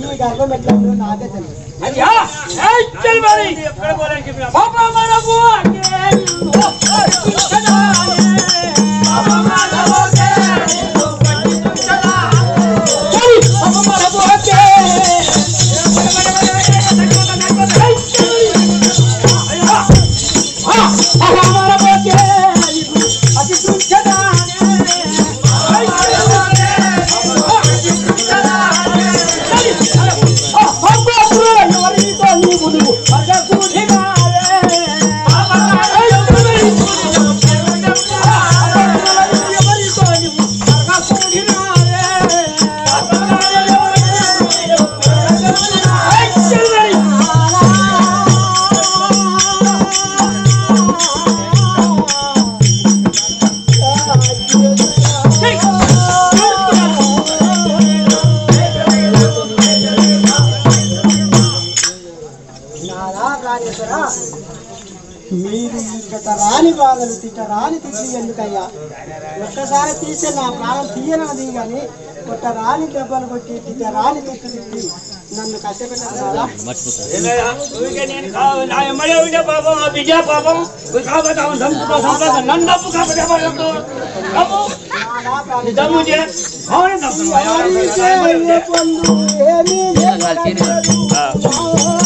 నీ గర్భం ఎట్లా ఉంటుందో నాకే తెలియదు అయ్యా ఏయ్ చల్ మరి ఎక్కడ పోలని చెప్పినా పాప మనకు నారా రాజేశ్వరా మీరు ఇక రాని బాధలు తిట్ట రాని తిట్టి ఎందుకయ్యా ఒక్కసారి తీసే నా ప్రాణం తీయనది కానీ ఒక్క రాని దెబ్బలు కొట్టి తిట్ట రాని తిట్టు తిట్టి నన్ను కష్టపెట్టారా పాపం ఆ బిడ్డ పాపం కాబట్టి ఆమె సంపద సంపద నన్ను డబ్బు కాబట్టి ఎవరు డబ్బు డబ్బు నారా ప్రాణేశ్వరా, దమ్ము చే అవును డబ్బు ఎవరికే ఏ పొందు ఏమీ లేదు.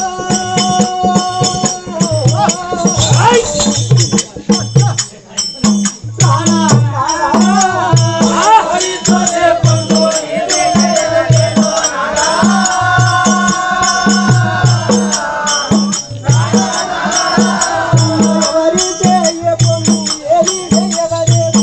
ఎవరికే ఏ పొందు ఏమీ చేయగలేదు.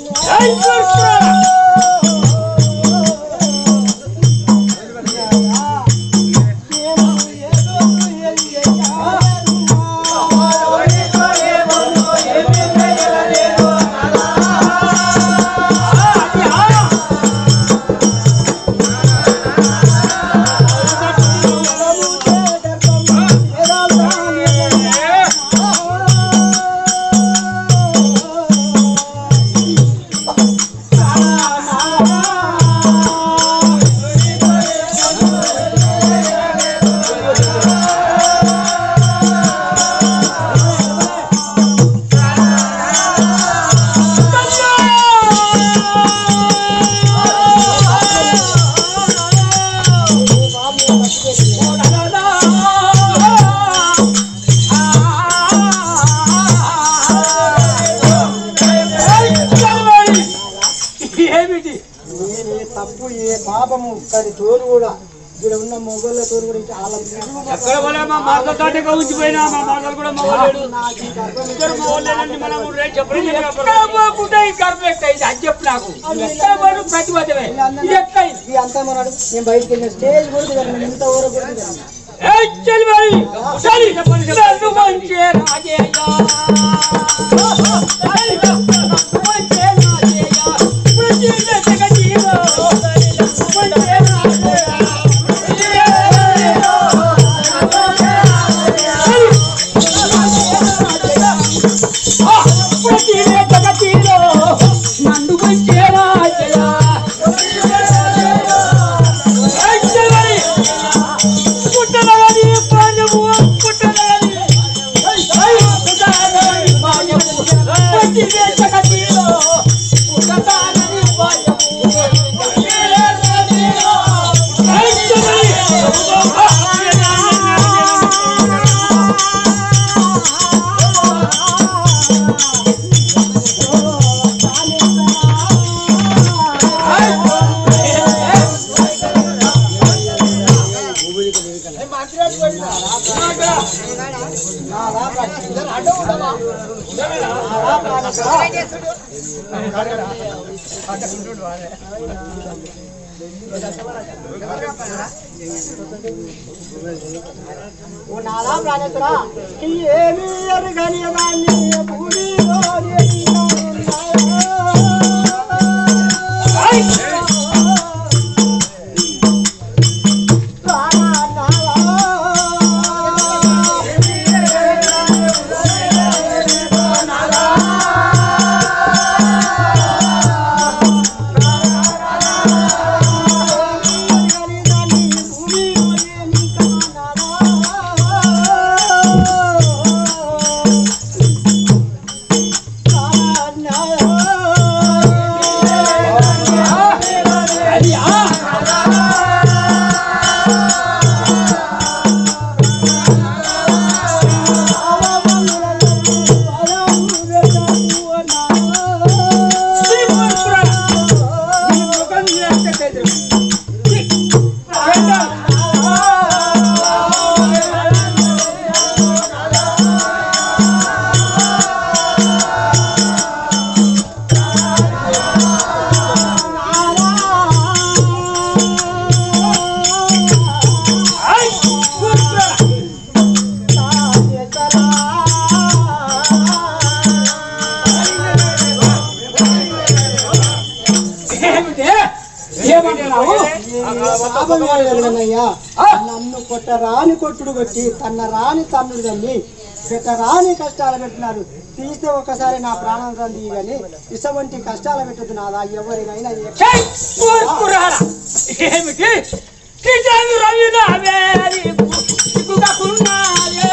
ఏమిటి నేను ఏ తప్పు ఏ పాపము కానీ తోడు కూడా ఇక్కడ ఉన్న మొగోళ్ళ తోడు కూడా చాలా ఎక్కడ పోలే మా మార్గ దాటిగా ఉంచిపోయినా మా మార్గలు కూడా మగవాడు నాకు ఈ గర్భం ఇద్దరు మగవాళ్ళేనండి మనం రేపు చెప్పలేదు ఎక్కడ పోకుండా ఈ కర్మ ఇది అది చెప్పు నాకు ఎక్కడ పోను ప్రతిపదమే ఇది ఎట్లా ఇది? ఈ అంతా మనాడు నేను బయటికి వెళ్ళిన స్టేజ్ కూడా దిగాను ఇంత ఊర కూడా దిగాను ఏయ్ చల్ మరి చల్ నన్ను మంచి రాజయ్య మంచి రాజయ్య ప్రతి జగజీవో మంచి ప్రతి జగజీవో నన్ను మంచి రాజయ్య ఏయ్ చల్ మరి పుట్టనగని పానము పుట్టనగని పుట్టనగని పానము ప్రతి వేషకటిలో పుట్టనగని పానము ఓ నాలా ప్రాణేశ్వరా ఏమి ఎరగని దాన్ని భూమిలో భూమి ఏమంటున్నావు పాపం ఎరగనయ్యా నన్ను కొట్టరాని కొట్టుడు కొట్టి తన్న రాని తన్నుడు తన్ని పెట్టరాని కష్టాలు పెట్టినారు తీస్తే ఒకసారి నా ప్రాణం తంది కానీ ఇటువంటి కష్టాలు పెట్టదు నాదా ఎవరినైనా ఏ- ఛై! ఊరుకురారా. ఏమిటి కిజాను రవినావే అది సిగ్గుగా కున్నావే.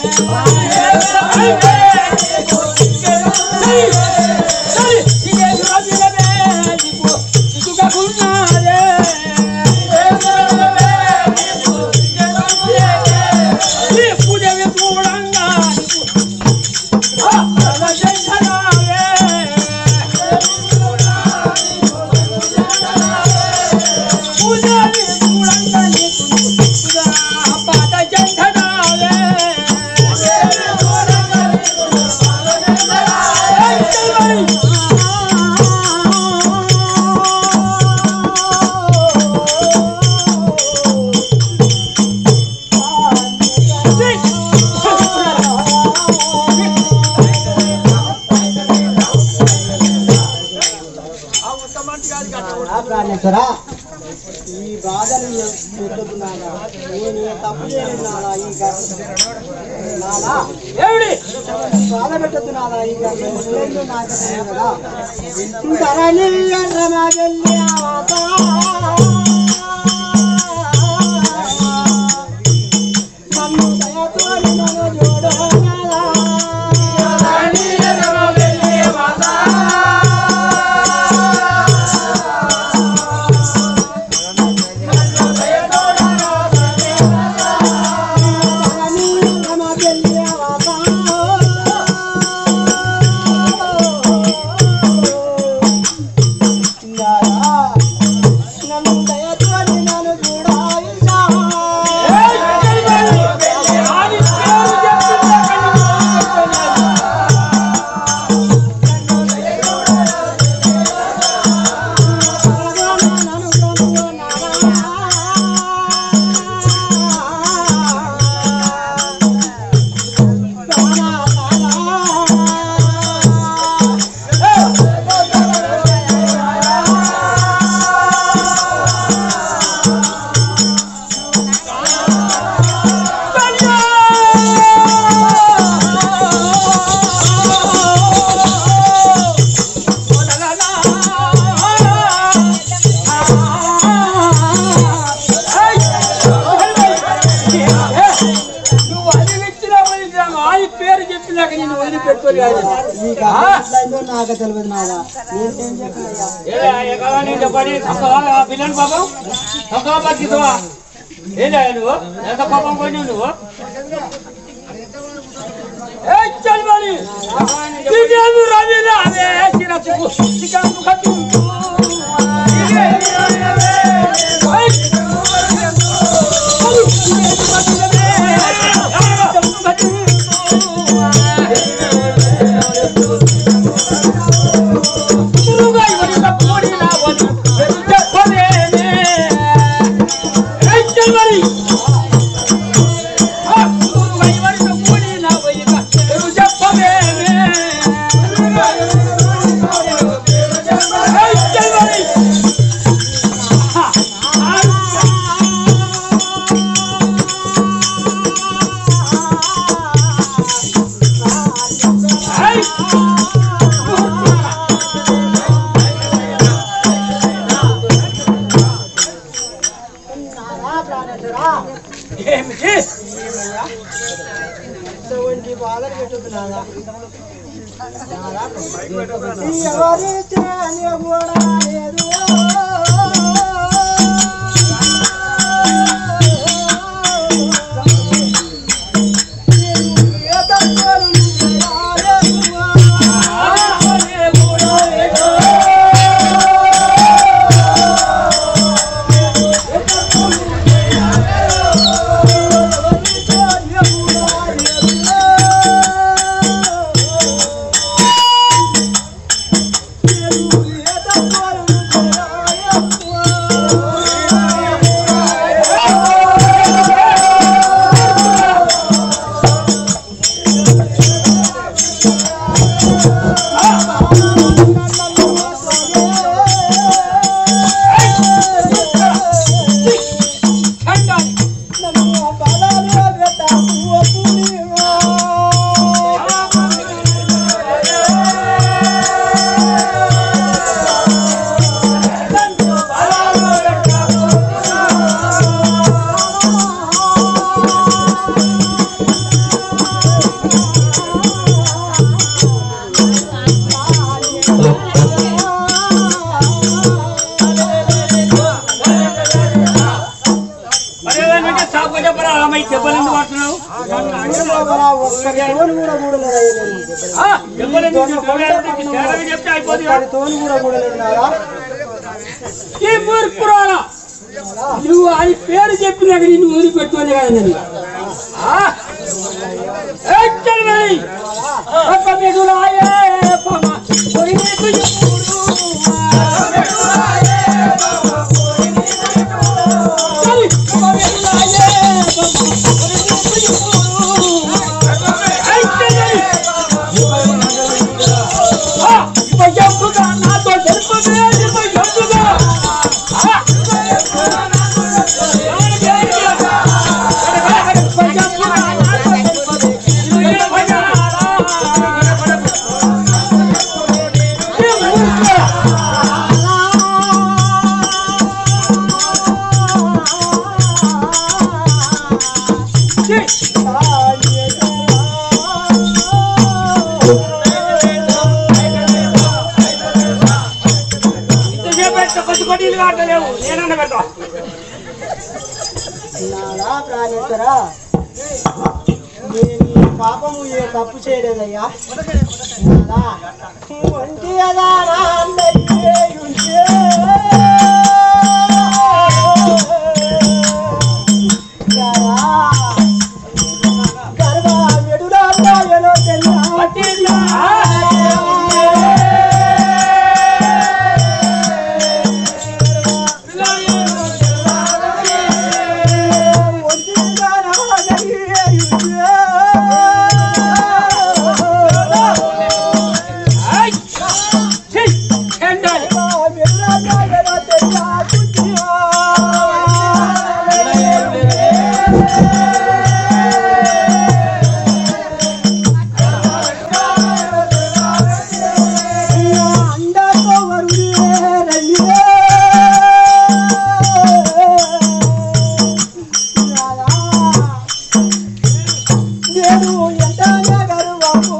ఛై! ఛై! కిజాను రవినావే అది సిగ్గుగా కున్నావే. ఈ పూజవి చూడంగా ఆ, సర్వజంఠనావే. పూజారి చూడంగా నీకు పాట జంఠనావే. ఆ ప్రాణేశ్వరా ఈ బాధలు పెట్టదు నాదా నేను ఏ తప్పు చేయలేదు నాదా ఈ గర్భ నాదా ఏమిటి బాధ పెట్టద్దు నాదా ఈ గర్భం నాకు తెలియదు కదా ధరణి ఎర్రమగల్లి ఆవాత. నన్ను దయతోని నన్ను చూడు నాదా. ధరణి ఎర్రమగల్లి ఆవాత. నన్ను దయతోని నన్ను చూడాయిషా. నన్ను కనుగొన్నావా? నువ్వు అది ఇచ్చినావు ఆయన పేరు చెప్పినాక నేను వదిలిపెట్టుకోలేదు ఈ గర్భం ఎట్లయిందో నాకు తెలియదు నాదా నేనేం చెప్పనయ్యా పిల్లని పాపం తక్కువ బతికితవా ఏంటా నువ్వు ఎంత పాపం పోయినావు నువ్వు ఏ చల్మని దివ్యాలు రవి రావే చిరకు చికన్ కట్టు నాదా ప్రాణేశ్వరా ఏమిటి ఇటువంటి బాధలు పెట్టదు నాదా ఎవరి చేయని కూడా లేదు ఏ దొంగ కొండ పన్ను తేడాగా చెప్తే అయిపోతుంది కదా. ఒక్కడి తోలు కూడా కూడా లేడున్నారా ఈ మూర్ఖురాలా నువ్వు అది పేరు చెప్పినాక నిన్ను వదిలిపెట్టుకోలే కదా నేను ఆ? ఎక్కడి మరి? ఒక్క మెదులాయే పమ, ఒరి నీకు ఎప్పుడు? చలి, ఒక్క మెదులాయే పమ, ఒరి నీకు ఎప్పుడు? ఎక్కడి మరి? ఆ, ఇప్పుడు చెప్పుగా నాతో తెలుపుదే, ఇప్పుడు చెప్పుగా. ఆ, కొద్ది కొద్దిలు కావట్లేవు నేనన్న పెట్ట నాలా ప్రాణేశ్వరా నేను ఈ పాపము ఏ తప్పు చేయలేదయ్యా నాలా ఒంటి అదారా అందరికీ ఉంటే. యారా, గర్భ మెడులా పాయలో తెల్లా. ఒంటి అదారా అందరికీ ఉంటే. ఎండాలి నేను ఎంత గర్వము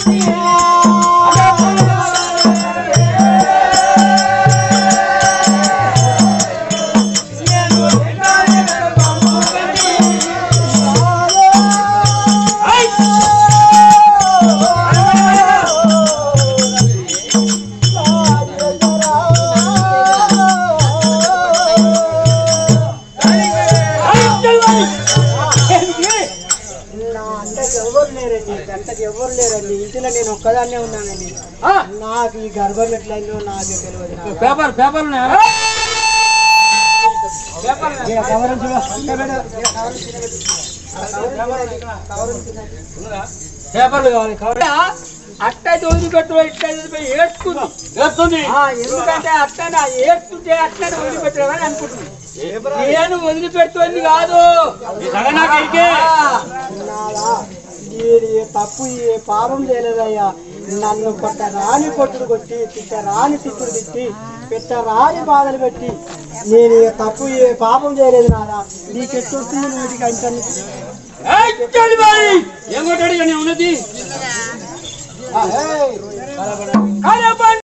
నా అంటకి ఎవరు లేరండి గంటకి ఎవరు లేరండి ఇంటిలో నేను ఒక్కదాన్నే ఉన్నానండి నాకు ఈ గర్భం ఎట్లయిందో నాకే తెలియదు నాకు. పేపర్ పేపర్ పేపర్ ఈడ కవరం చూడు. ఈడ పెట్టు. ఈడ కవరం కింద పెట్టు. ఆ కవరం కింద పెట్టు. కవరం కింద పెట్టు. పేపర్లు కావాలి కవర్ అట్టయితే వదిలిపెట్టు ఇట్లా ఏడ్చుకుంది ఏడుస్తుంది ఎందుకంటే అట్లా ఏడ్చుంటే అట్లా వదిలిపెట్టేవని అనుకుంటుంది నేను వదిలిపెట్టుకుంది కాదు ఆ. నాలా ఈ ఈ తప్పు ఏ పాపం చేయలేదయ్యా నన్ను కొట్ట రాని కొట్టుడు కొట్టి తిట్ట రాని తిట్టుడు తిట్టి పెట్ట రాని బాధలు పెట్టి నేను ఏ తప్పు ఏ పాపం చేయలేదు నాదా నీకెట్టొస్తుంది నోటికి అంటాను ఏయ్, చలి మరి ఏం కొట్టాడు ఇక నీ ఉన్నది ఆ, హే. కానీ